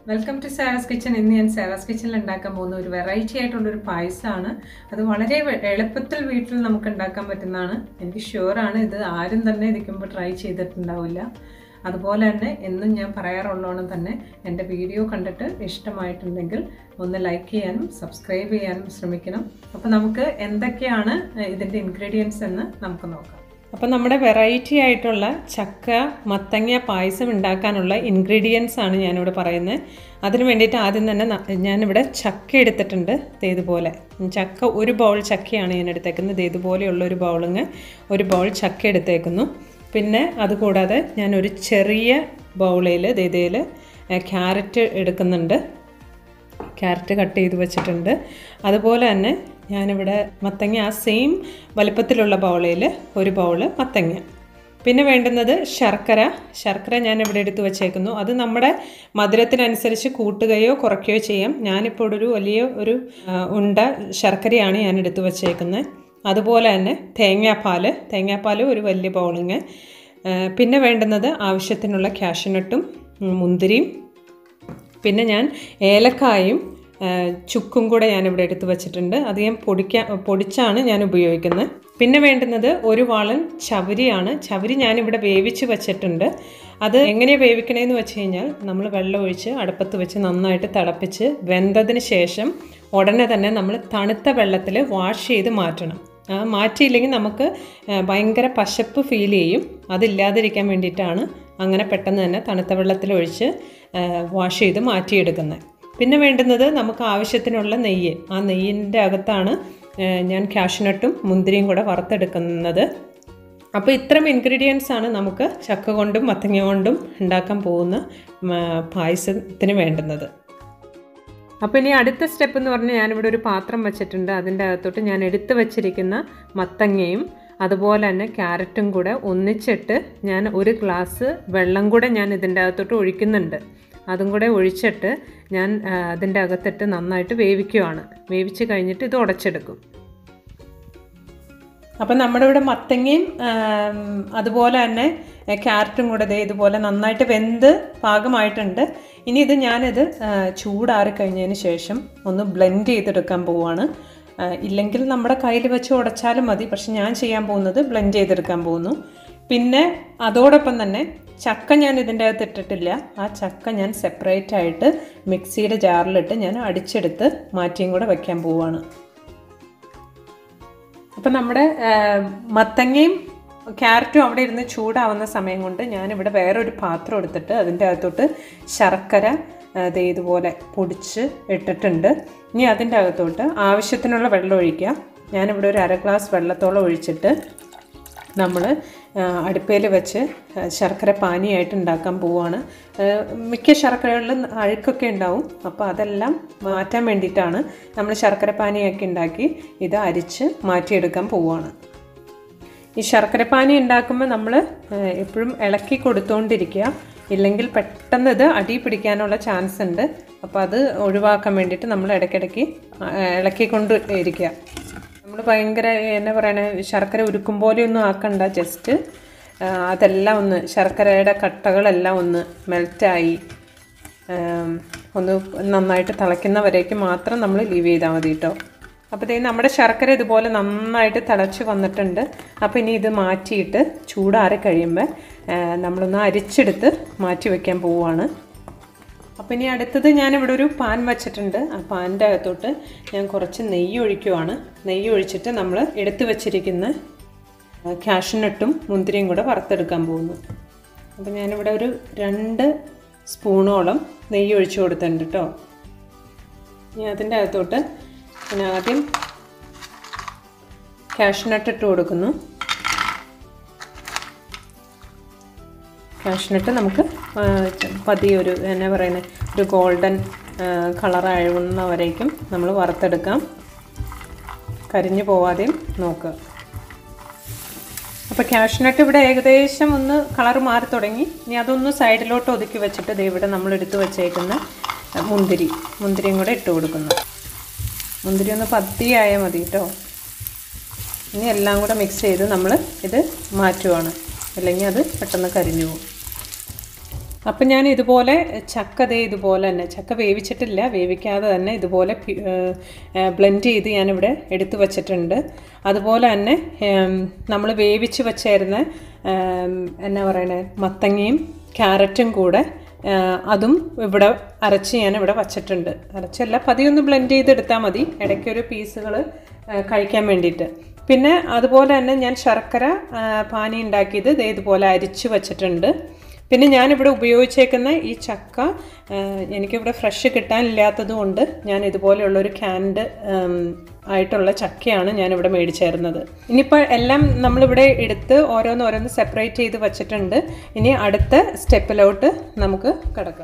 welcome to Sara's kitchen ഇന്ന് ഞാൻ Sara's കിച്ചണിൽ ഉണ്ടാക്കാൻ പോകുന്ന ഒരു വെറൈറ്റി ആയിട്ടുള്ള ഒരു പായസമാണ് അത് വളരെ വെ- എളുപ്പത്തിൽ വീട്ടിൽ നമുക്ക് ഉണ്ടാക്കാൻ പറ്റുന്നതാണ് എനിക്ക് ഷുവറാണ് ഇത് ആരും തന്നെ ഇരിക്കുമ്പോൾ ട്രൈ ചെയ്തിട്ടുണ്ടാവില്ല അതുപോലെ തന്നെ എന്നും ഞാൻ പറയാറുള്ളോണം തന്നെ എൻ്റെ വീഡിയോ കണ്ടിട്ട് ഇഷ്ടമായിട്ടുണ്ടെങ്കിൽ ഒന്ന് ലൈക്ക് ചെയ്യാനും സബ്സ്ക്രൈബ് ചെയ്യാനും ശ്രമിക്കണം അപ്പോൾ നമുക്ക് എന്തൊക്കെയാണ് ഇതിൻ്റെ ഇൻഗ്രീഡിയൻസ് എന്ന് നമുക്ക് നോക്കാം അപ്പോൾ നമ്മുടെ വെറൈറ്റി ആയിട്ടുള്ള ചക്ക മത്തങ്ങ പായസം ഉണ്ടാക്കാനുള്ള ഇൻഗ്രീഡിയൻസ് ആണ് ഞാനിവിടെ പറയുന്നത് അതിന് വേണ്ടിയിട്ട് ആദ്യം തന്നെ ന- ഞാനിവിടെ ചക്ക എടുത്തിട്ടുണ്ട് ദേ ഇതുപോലെ ചക്ക ഒരു ബൗൾ ചക്കയാണ് ഞാൻ എടുത്തേക്കുന്നത് ദേ ഇതുപോലെയുള്ള ഒരു ബൗളിങ് ഒരു ബൗൾ ചക്ക എടുത്തേക്കുന്നു പിന്നെ അതുകൂടാതെ ഞാനൊരു ചെറിയ ബൗളിൽ ഇതേതിൽ ക്യാരറ്റ് എടുക്കുന്നുണ്ട് ക്യാരറ്റ് കട്ട് ചെയ്ത് വെച്ചിട്ടുണ്ട് അതുപോലെ തന്നെ ഞാനിവിടെ മത്തങ്ങ ആ സെയിം വലിപ്പത്തിലുള്ള ബൗളിൽ ഒരു ബൗള് മത്തങ്ങ പിന്നെ വേണ്ടുന്നത് ശർക്കര ശർക്കര ഞാൻ ഇവിടെ എടുത്ത് വെച്ചേക്കുന്നു അത് നമ്മുടെ മധുരത്തിനനുസരിച്ച് കൂട്ടുകയോ കുറയ്ക്കുകയോ ചെയ്യാം ഞാനിപ്പോൾ ഒരു വലിയ ഒരു ആ, ഉണ്ട ശർക്കരയാണ് ഞാൻ എടുത്ത് വെച്ചേക്കുന്നത് അതുപോലെ തന്നെ തേങ്ങാപ്പാൽ തേങ്ങാപ്പാൽ ഒരു വലിയ ബൗളിങ് പിന്നെ വേണ്ടുന്നത് ആവശ്യത്തിനുള്ള കാഷ്യൂനട്ടും ഉം, മുന്തിരിയും പിന്നെ ഞാൻ ഏലക്കായും ആ, ചുക്കും കൂടെ ഞാനിവിടെ എടുത്ത് വെച്ചിട്ടുണ്ട് അത് ഞാൻ പൊടിക്കാൻ പൊടിച്ചാണ് ഞാൻ ഉപയോഗിക്കുന്നത് പിന്നെ വേണ്ടുന്നത് ഒരു വാളൻ ചവരിയാണ് ചവരി ഞാനിവിടെ വേവിച്ച് വെച്ചിട്ടുണ്ട് അത് എങ്ങനെയാണ് വേവിക്കണേന്ന് വെച്ച് കഴിഞ്ഞാൽ നമ്മൾ വെള്ളം ഒഴിച്ച് അടുപ്പത്ത് വെച്ച് നന്നായിട്ട് തിളപ്പിച്ച് വെന്തതിന് ശേഷം ഉടനെ തന്നെ നമ്മൾ തണുത്ത വെള്ളത്തിൽ വാഷ് ചെയ്ത് മാറ്റണം ആ, മാറ്റിയില്ലെങ്കിൽ നമുക്ക് ആ, ഭയങ്കര പശപ്പ് ഫീൽ ചെയ്യും അതില്ലാതിരിക്കാൻ വേണ്ടിയിട്ടാണ് അങ്ങനെ പെട്ടെന്ന് തന്നെ തണുത്ത വെള്ളത്തിൽ ഒഴിച്ച് വാഷ് ചെയ്ത് മാറ്റിയെടുക്കുന്നത് പിന്നെ വേണ്ടുന്നത് നമുക്ക് ആവശ്യത്തിനുള്ള നെയ്യ് ആ നെയ്യിൻ്റെ അകത്താണ് ആ, ഞാൻ കാഷ്നട്ടും മുന്തിരിയും കൂടെ വറുത്തെടുക്കുന്നത് അപ്പോൾ ഇത്തരം ഇൻഗ്രീഡിയൻസ് ആണ് നമുക്ക് ചക്ക കൊണ്ടും മത്തങ്ങ കൊണ്ടും ഉണ്ടാക്കാൻ പോകുന്ന ആ, പായസത്തിന് വേണ്ടുന്നത് അപ്പോൾ ഇനി അടുത്ത സ്റ്റെപ്പ് എന്ന് പറഞ്ഞാൽ ഞാനിവിടെ ഒരു പാത്രം വെച്ചിട്ടുണ്ട് അതിൻ്റെ അകത്തോട്ട് ഞാൻ എടുത്തു വച്ചിരിക്കുന്ന മത്തങ്ങയും അതുപോലെ തന്നെ ക്യാരറ്റും കൂടെ ഒന്നിച്ചിട്ട് ഞാൻ ഒരു ഗ്ലാസ് വെള്ളം കൂടെ ഞാൻ ഇതിൻ്റെ അകത്തോട്ട് ഒഴിക്കുന്നുണ്ട് അതും കൂടെ ഒഴിച്ചിട്ട് ഞാൻ ആ, അതിൻ്റെ അകത്തിട്ട് നന്നായിട്ട് വേവിക്കുവാണ് വേവിച്ച് കഴിഞ്ഞിട്ട് ഇത് ഉടച്ചെടുക്കും അപ്പം നമ്മുടെ ഇവിടെ മത്തങ്ങയും ആം, അതുപോലെ തന്നെ എ, ക്യാരറ്റും കൂടെ ദേ ഇതുപോലെ നന്നായിട്ട് വെന്ത് പാകമായിട്ടുണ്ട് ഇനി ഇത് ഞാനിത് ആ, ചൂടാറി കഴിഞ്ഞതിന് ശേഷം ഒന്ന് ബ്ലെൻഡ് ചെയ്തെടുക്കാൻ പോവുകയാണ് ആ, ഇല്ലെങ്കിൽ നമ്മുടെ കയ്യിൽ വെച്ച് ഉടച്ചാലും മതി പക്ഷെ ഞാൻ ചെയ്യാൻ പോകുന്നത് ബ്ലെൻഡ് ചെയ്തെടുക്കാൻ പോകുന്നു പിന്നെ അതോടൊപ്പം തന്നെ ചക്ക ഞാൻ ഇതിൻ്റെ അകത്ത് ഇട്ടിട്ടില്ല ആ ചക്ക ഞാൻ സെപ്പറേറ്റ് ആയിട്ട് മിക്സിയുടെ ജാറിലിട്ട് ഞാൻ അടിച്ചെടുത്ത് മാറ്റിയും കൂടെ വയ്ക്കാൻ പോവുകയാണ് അപ്പം നമ്മുടെ ആ, മത്തങ്ങയും ക്യാരറ്റും അവിടെ ഇരുന്ന് ചൂടാവുന്ന സമയം കൊണ്ട് ഞാനിവിടെ വേറൊരു പാത്രം എടുത്തിട്ട് അതിൻ്റെ അകത്തോട്ട് ശർക്കര ആ, ദേ ഇതുപോലെ പൊടിച്ച് ഇട്ടിട്ടുണ്ട് ഇനി അതിൻ്റെ അകത്തോട്ട് ആവശ്യത്തിനുള്ള വെള്ളം ഒഴിക്കുക ഞാനിവിടെ ഒരു അര ഗ്ലാസ് വെള്ളത്തോളം ഒഴിച്ചിട്ട് നമ്മൾ അടുപ്പയിൽ വെച്ച് ആ, ശർക്കര പാനിയായിട്ട് ഉണ്ടാക്കാൻ പോവുകയാണ് ആ, മിക്ക ശർക്കരകളിലും അഴുക്കൊക്കെ ഉണ്ടാവും അപ്പോൾ അതെല്ലാം മാറ്റാൻ വേണ്ടിയിട്ടാണ് നമ്മൾ ശർക്കര പാനിയൊക്കെ ഉണ്ടാക്കി ഇത് അരിച്ച് മാറ്റിയെടുക്കാൻ പോവുകയാണ് ഈ ശർക്കര പാനി ഉണ്ടാക്കുമ്പോൾ നമ്മൾ എപ്പോഴും ഇളക്കി കൊടുത്തുകൊണ്ടിരിക്കുക ഇല്ലെങ്കിൽ പെട്ടെന്ന് ഇത് അടി പിടിക്കാനുള്ള ചാൻസ് ഉണ്ട് അപ്പോൾ അത് ഒഴിവാക്കാൻ വേണ്ടിയിട്ട് നമ്മൾ ഇടയ്ക്കിടയ്ക്ക് ആ, ഇളക്കിക്കൊണ്ട് ഇരിക്കുക നമ്മൾ ഭയങ്കര എന്നാ പറയണേ ശർക്കര ഉരുക്കും പോലെയൊന്നും ആക്കണ്ട ജസ്റ്റ് അതെല്ലാം ഒന്ന് ശർക്കരയുടെ കട്ടകളെല്ലാം ഒന്ന് മെൽറ്റായി ഒന്ന് നന്നായിട്ട് തിളയ്ക്കുന്നവരേക്ക് മാത്രം നമ്മൾ ലീവ് ചെയ്താൽ മതി കേട്ടോ അപ്പോൾ ദേ നമ്മുടെ ശർക്കര ഇതുപോലെ നന്നായിട്ട് തിളച്ച് വന്നിട്ടുണ്ട് അപ്പോൾ ഇനി ഇത് മാറ്റിയിട്ട് ചൂടാറി കഴിയുമ്പോൾ ആ, നമ്മളൊന്ന് അരിച്ചെടുത്ത് മാറ്റി വയ്ക്കാൻ പോവുകയാണ് അപ്പോൾ ഇനി അടുത്തത് ഞാനിവിടെ ഒരു പാൻ വച്ചിട്ടുണ്ട് ആ പാനിൻ്റെ അകത്തോട്ട് ഞാൻ കുറച്ച് നെയ്യ് ഒഴിക്കുവാണ് നെയ്യ് ഒഴിച്ചിട്ട് നമ്മൾ എടുത്തു വച്ചിരിക്കുന്ന കാഷ്നട്ടും മുന്തിരിയും കൂടെ വറുത്തെടുക്കാൻ പോകുന്നു അപ്പോൾ ഞാനിവിടെ ഒരു രണ്ട് സ്പൂണോളം നെയ്യ് ഒഴിച്ചു കൊടുത്തിട്ടുണ്ട് കേട്ടോ ഇനി അതിൻ്റെ അകത്തോട്ട് ഞാൻ ആദ്യം കാഷ്നട്ട് ഇട്ട് കൊടുക്കുന്നു കാഷ്നട്ട് നമുക്ക് ആ, പതിയെ ഒരു എന്നാ പറയുന്നത് ഒരു ഗോൾഡൻ കളർ അഴുകുന്നവരേക്കും നമ്മൾ വറുത്തെടുക്കാം കരിഞ്ഞു പോവാതെയും നോക്കുക അപ്പോൾ കാഷ്നട്ട് ഇവിടെ ഏകദേശം ഒന്ന് കളർ മാറി തുടങ്ങി ഇനി അതൊന്ന് സൈഡിലോട്ട് ഒതുക്കി വെച്ചിട്ട് ദേ ഇവിടെ നമ്മൾ എടുത്ത് വെച്ചേക്കുന്ന മുന്തിരി മുന്തിരിയും കൂടെ ഇട്ട് കൊടുക്കുന്നു മുന്തിരി ഒന്ന് പത്തിയായാൽ മതി കേട്ടോ ഇനി എല്ലാം കൂടെ മിക്സ് ചെയ്ത് നമ്മൾ ഇത് മാറ്റുവാണ് അല്ലെങ്കിൽ അത് പെട്ടെന്ന് കരിഞ്ഞു പോകും അപ്പം ഞാൻ ഇതുപോലെ ചക്ക ദേ ഇതുപോലെ തന്നെ ചക്ക വേവിച്ചിട്ടില്ല വേവിക്കാതെ തന്നെ ഇതുപോലെ ബ്ലെൻഡ് ചെയ്ത് ഞാനിവിടെ എടുത്തു വച്ചിട്ടുണ്ട് അതുപോലെ തന്നെ നമ്മൾ വേവിച്ച് വച്ചായിരുന്ന എന്നാ പറയണേ മത്തങ്ങയും ക്യാരറ്റും കൂടെ ആ, അതും ഇവിടെ അരച്ച് ഞാൻ ഇവിടെ വച്ചിട്ടുണ്ട് അരച്ചല്ല പതിയൊന്ന് ബ്ലെൻഡ് ചെയ്തെടുത്താൽ മതി ഇടയ്ക്കൊരു പീസുകൾ കഴിക്കാൻ വേണ്ടിയിട്ട് പിന്നെ അതുപോലെ തന്നെ ഞാൻ ശർക്കര ആ, പാനി ഉണ്ടാക്കിയത് ദേ ഇതുപോലെ അരിച്ച് വച്ചിട്ടുണ്ട് പിന്നെ ഞാനിവിടെ ഉപയോഗിച്ചേക്കുന്ന ഈ ചക്ക ആ, എനിക്കിവിടെ ഫ്രഷ് കിട്ടാനില്ലാത്തത് കൊണ്ട് ഞാൻ ഇതുപോലെയുള്ളൊരു ക്യാൻഡ് ആയിട്ടുള്ള ചക്കയാണ് ഞാനിവിടെ മേടിച്ചായിരുന്നത് ഇനിയിപ്പോൾ എല്ലാം നമ്മളിവിടെ എടുത്ത് ഓരോന്ന് ഓരോന്ന് സെപ്പറേറ്റ് ചെയ്ത് വച്ചിട്ടുണ്ട് ഇനി അടുത്ത സ്റ്റെപ്പിലോട്ട് നമുക്ക് കിടക്കാം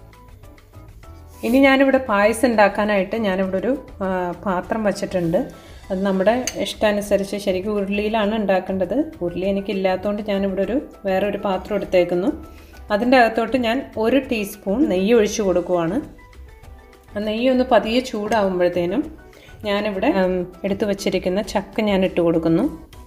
ഇനി ഞാനിവിടെ പായസം ഉണ്ടാക്കാനായിട്ട് ഞാനിവിടെ ഒരു ആ, പാത്രം വച്ചിട്ടുണ്ട് അത് നമ്മുടെ ഇഷ്ടാനുസരിച്ച് ശരിക്കും ഉരുളിയിലാണ് ഉണ്ടാക്കേണ്ടത് ഉരുളി എനിക്കില്ലാത്തതുകൊണ്ട് ഞാനിവിടെ ഒരു വേറൊരു പാത്രം എടുത്തേക്കുന്നു അതിൻ്റെ അകത്തോട്ട് ഞാൻ ഒരു ടീസ്പൂൺ നെയ്യ് ഒഴിച്ചു കൊടുക്കുവാണ് ആ നെയ്യ് ഒന്ന് പതിയെ ചൂടാവുമ്പോഴത്തേനും ഞാനിവിടെ ഉം, എടുത്തു വച്ചിരിക്കുന്ന ചക്ക ഞാൻ ഇട്ട് കൊടുക്കുന്നു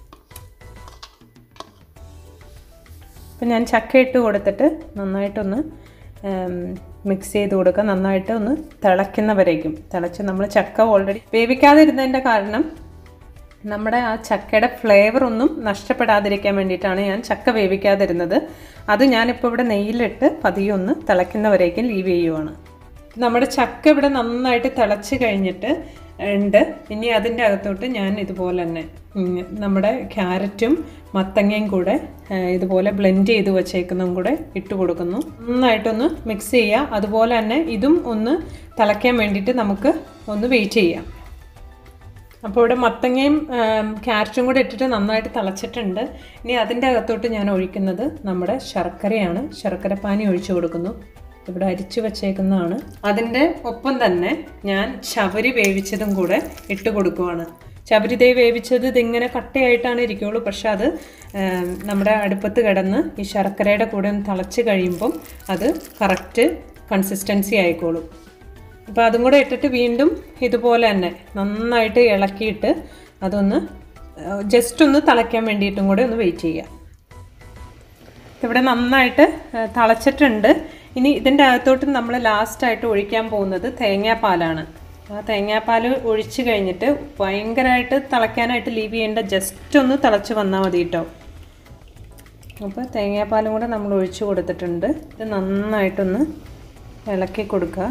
അപ്പം ഞാൻ ചക്ക ഇട്ട് കൊടുത്തിട്ട് നന്നായിട്ടൊന്ന് മിക്സ് ചെയ്ത് കൊടുക്കുക നന്നായിട്ട് ഒന്ന് തിളയ്ക്കുന്നവരേക്കും തിളച്ച് നമ്മൾ ചക്ക ഓൾറെഡി വേവിക്കാതിരുന്നതിൻ്റെ കാരണം നമ്മുടെ ആ ചക്കയുടെ ഫ്ലേവർ ഒന്നും നഷ്ടപ്പെടാതിരിക്കാൻ വേണ്ടിയിട്ടാണ് ഞാൻ ചക്ക വേവിക്കാതിരുന്നത് അത് ഞാനിപ്പോൾ ഇവിടെ നെയ്യിലിട്ട് പതിയെ ഒന്ന് തിളയ്ക്കുന്നവരേക്കും ലീവ് ചെയ്യുവാണ് നമ്മുടെ ചക്ക ഇവിടെ നന്നായിട്ട് തിളച്ച് കഴിഞ്ഞിട്ട് ഉണ്ട് ഇനി അതിൻ്റെ അകത്തോട്ട് ഞാൻ ഇതുപോലെ തന്നെ ഉം, നമ്മുടെ ക്യാരറ്റും മത്തങ്ങയും കൂടെ ആ, ഇതുപോലെ ബ്ലെൻഡ് ചെയ്ത് വച്ചേക്കുന്നതും കൂടെ ഇട്ട് കൊടുക്കുന്നു നന്നായിട്ടൊന്ന് മിക്സ് ചെയ്യുക അതുപോലെ തന്നെ ഇതും ഒന്ന് തിളയ്ക്കാൻ വേണ്ടിയിട്ട് നമുക്ക് ഒന്ന് വെയിറ്റ് ചെയ്യാം അപ്പോൾ ഇവിടെ മത്തങ്ങയും ആം, ക്യാരറ്റും കൂടെ ഇട്ടിട്ട് നന്നായിട്ട് തിളച്ചിട്ടുണ്ട് ഇനി അതിൻ്റെ അകത്തോട്ട് ഞാൻ ഒഴിക്കുന്നത് നമ്മുടെ ശർക്കരയാണ് ശർക്കര പാനി ഒഴിച്ചു കൊടുക്കുന്നു ഇവിടെ അരിച്ചു വച്ചേക്കുന്നതാണ് അതിൻ്റെ ഒപ്പം തന്നെ ഞാൻ ചവരി വേവിച്ചതും കൂടെ ഇട്ട് കൊടുക്കുവാണ് ചവരി ദേ വേവിച്ചത് ഇതിങ്ങനെ കട്ടയായിട്ടാണ് ഇരിക്കുള്ളൂ പക്ഷെ അത് ആം, നമ്മുടെ അടുപ്പത്ത് കിടന്ന് ഈ ശർക്കരയുടെ കൂടെ ഒന്ന് തിളച്ച് കഴിയുമ്പം അത് കറക്റ്റ് കൺസിസ്റ്റൻസി ആയിക്കോളും അപ്പോൾ അതും കൂടെ ഇട്ടിട്ട് വീണ്ടും ഇതുപോലെ തന്നെ നന്നായിട്ട് ഇളക്കിയിട്ട് അതൊന്ന് ജസ്റ്റ് ഒന്ന് തിളയ്ക്കാൻ വേണ്ടിയിട്ടും കൂടെ ഒന്ന് വെയിറ്റ് ചെയ്യുക ഇവിടെ നന്നായിട്ട് ആ, തിളച്ചിട്ടുണ്ട് ഇനി ഇതിൻ്റെ അകത്തോട്ട് നമ്മൾ ലാസ്റ്റായിട്ട് ഒഴിക്കാൻ പോകുന്നത് തേങ്ങാപ്പാലാണ് ആ തേങ്ങാപ്പാൽ ഒഴിച്ച് കഴിഞ്ഞിട്ട് ഭയങ്കരമായിട്ട് തിളയ്ക്കാനായിട്ട് ലീവ് ചെയ്യേണ്ട ജസ്റ്റ് ഒന്ന് തിളച്ച് വന്നാൽ മതി കേട്ടോ അപ്പോൾ തേങ്ങാപ്പാലും കൂടെ നമ്മൾ ഒഴിച്ച് കൊടുത്തിട്ടുണ്ട് ഇത് നന്നായിട്ടൊന്ന് ഇളക്കി കൊടുക്കുക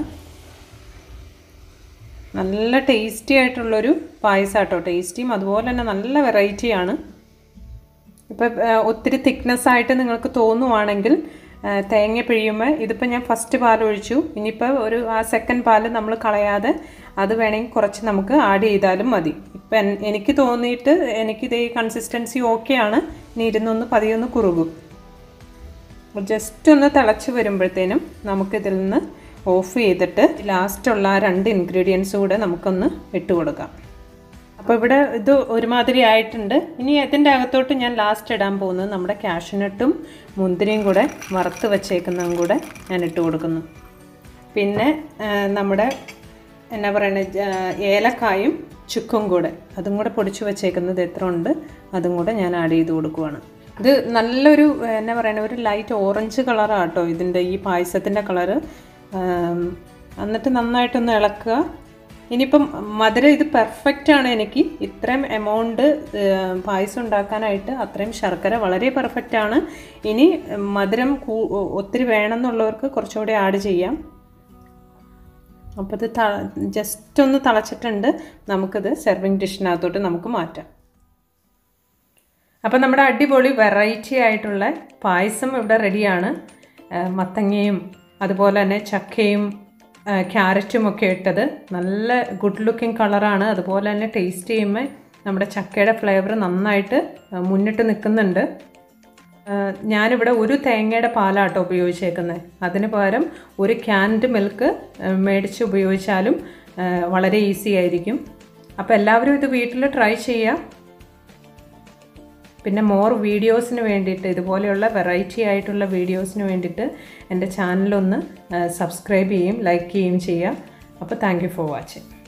നല്ല ടേസ്റ്റി ആയിട്ടുള്ളൊരു പായസം കേട്ടോ ടേസ്റ്റിയും അതുപോലെ തന്നെ നല്ല വെറൈറ്റിയാണ് ഇപ്പം ഒത്തിരി തിക്നെസ് ആയിട്ട് നിങ്ങൾക്ക് തോന്നുവാണെങ്കിൽ ആ, തേങ്ങ പിഴിയുമ്പോൾ ഇതിപ്പോൾ ഞാൻ ഫസ്റ്റ് പാൽ ഒഴിച്ചു ഇനിയിപ്പോൾ ഒരു ആ സെക്കൻഡ് പാൽ നമ്മൾ കളയാതെ അത് വേണമെങ്കിൽ കുറച്ച് നമുക്ക് ആഡ് ചെയ്താലും മതി ഇപ്പം എനിക്ക് തോന്നിയിട്ട് എനിക്കിത് ഈ കൺസിസ്റ്റൻസി ഓക്കെയാണ് ഇനി ഇരുന്നൊന്ന് പതിയൊന്ന് കുറുകും ജസ്റ്റ് ഒന്ന് തിളച്ച് വരുമ്പോഴത്തേനും നമുക്കിതിൽ നിന്ന് ഓഫ് ചെയ്തിട്ട് ലാസ്റ്റുള്ള ആ രണ്ട് ഇൻഗ്രീഡിയൻസ് കൂടെ നമുക്കൊന്ന് ഇട്ട് കൊടുക്കാം അപ്പോൾ ഇവിടെ ഇത് ഒരുമാതിരി ആയിട്ടുണ്ട് ഇനി ഇതിൻ്റെ അകത്തോട്ട് ഞാൻ ലാസ്റ്റ് ഇടാൻ പോകുന്നത് നമ്മുടെ കാഷ്നട്ടും മുന്തിരിയും കൂടെ വറുത്ത് വെച്ചേക്കുന്നതും കൂടെ ഞാൻ ഇട്ട് കൊടുക്കുന്നു പിന്നെ ആ, നമ്മുടെ എന്നാ പറയുന്നത് ഏലക്കായും ചുക്കും കൂടെ അതും കൂടെ പൊടിച്ചു വെച്ചേക്കുന്നത് എത്ര ഉണ്ട് അതും കൂടെ ഞാൻ ആഡ് ചെയ്ത് കൊടുക്കുവാണ് ഇത് നല്ലൊരു എന്നാ പറയുന്നത് ഒരു ലൈറ്റ് ഓറഞ്ച് കളറാണ് കേട്ടോ ഇതിൻ്റെ ഈ പായസത്തിൻ്റെ കളറ് എന്നിട്ട് നന്നായിട്ടൊന്ന് ഇളക്കുക ഇനിയിപ്പം മധുരം ഇത് പെർഫെക്റ്റ് ആണ് എനിക്ക് ഇത്രയും എമൗണ്ട് പായസം ഉണ്ടാക്കാനായിട്ട് അത്രയും ശർക്കര വളരെ പെർഫെക്റ്റ് ആണ് ഇനി മധുരം കൂ- ഒത്തിരി വേണമെന്നുള്ളവർക്ക് കുറച്ചുകൂടി ആഡ് ചെയ്യാം അപ്പോൾ ഇത് ത ജസ്റ്റ് ഒന്ന് തിളച്ചിട്ടുണ്ട് നമുക്കിത് സെർവിങ് ഡിഷിനകത്തോട്ട് നമുക്ക് മാറ്റാം അപ്പോൾ നമ്മുടെ അടിപൊളി വെറൈറ്റി ആയിട്ടുള്ള പായസം ഇവിടെ റെഡിയാണ് ആ, മത്തങ്ങയും അതുപോലെ തന്നെ ചക്കയും ആ, ക്യാരറ്റും ഒക്കെ ഇട്ടത് നല്ല ഗുഡ് ലുക്കിംഗ് കളറാണ് അതുപോലെ തന്നെ ടേസ്റ്റ് ചെയ്യുമ്പോൾ നമ്മുടെ ചക്കയുടെ ഫ്ലേവർ നന്നായിട്ട് ആ, മുന്നിട്ട് നിൽക്കുന്നുണ്ട് ആ, ഞാനിവിടെ ഒരു തേങ്ങയുടെ പാലാട്ടോ ഉപയോഗിച്ചേക്കുന്നത് അതിന് പകരം ഒരു ക്യാൻഡ് മിൽക്ക് ആ, മേടിച്ച് ഉപയോഗിച്ചാലും ആ, വളരെ ഈസി ആയിരിക്കും അപ്പോൾ എല്ലാവരും ഇത് വീട്ടിൽ ട്രൈ ചെയ്യുക പിന്നെ മോർ വീഡിയോസിന് വേണ്ടിയിട്ട് ഇതുപോലെയുള്ള വെറൈറ്റി ആയിട്ടുള്ള വീഡിയോസിന് വേണ്ടിയിട്ട് എൻ്റെ ചാനലൊന്ന് സബ്സ്ക്രൈബ് ചെയ്യും ലൈക്ക് ചെയ്യുകയും ചെയ്യുക അപ്പോൾ താങ്ക് യു ഫോർ വാച്ചിങ്